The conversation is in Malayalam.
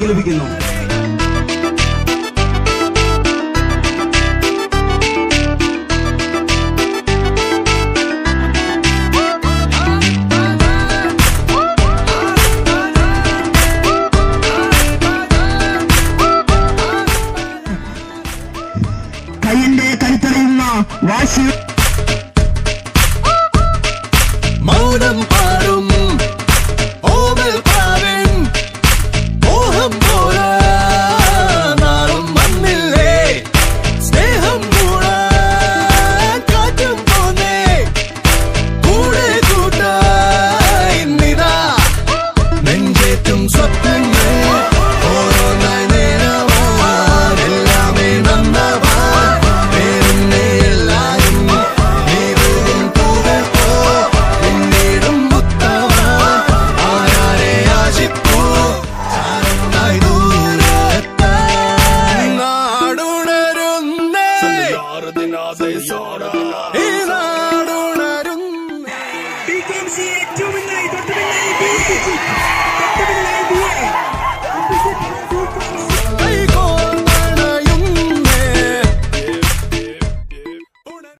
ലഭിക്കുന്നു കൈയിന്റെ കരുത്തറിയുന്ന വാശി മൗനം പാടും ഓമൽ പാവൻ മോഹം പോലെ നാളും വന്നില്ലേ സ്നേഹം കൂടാൻ കാറ്റും പോന്നേ കൂടെ കൂട്ടായി നിതാ നെഞ്ചേറ്റും സ്വപ്നങ്ങൾ ഓരോന്നായി നേരവാൻ എല്ലാമേ നന്നവാൻ പേരുന്നേ എല്ലാരും നീവും കൂടെ പോ പിന്നീടും മുത്തവാൻ ആരാരെ ആശിപ്പോ ചാരമായി ദൂരത്തായി നാടുണരുന്നേ ഈ നാടുണരുന്നേ ഏറ്റവും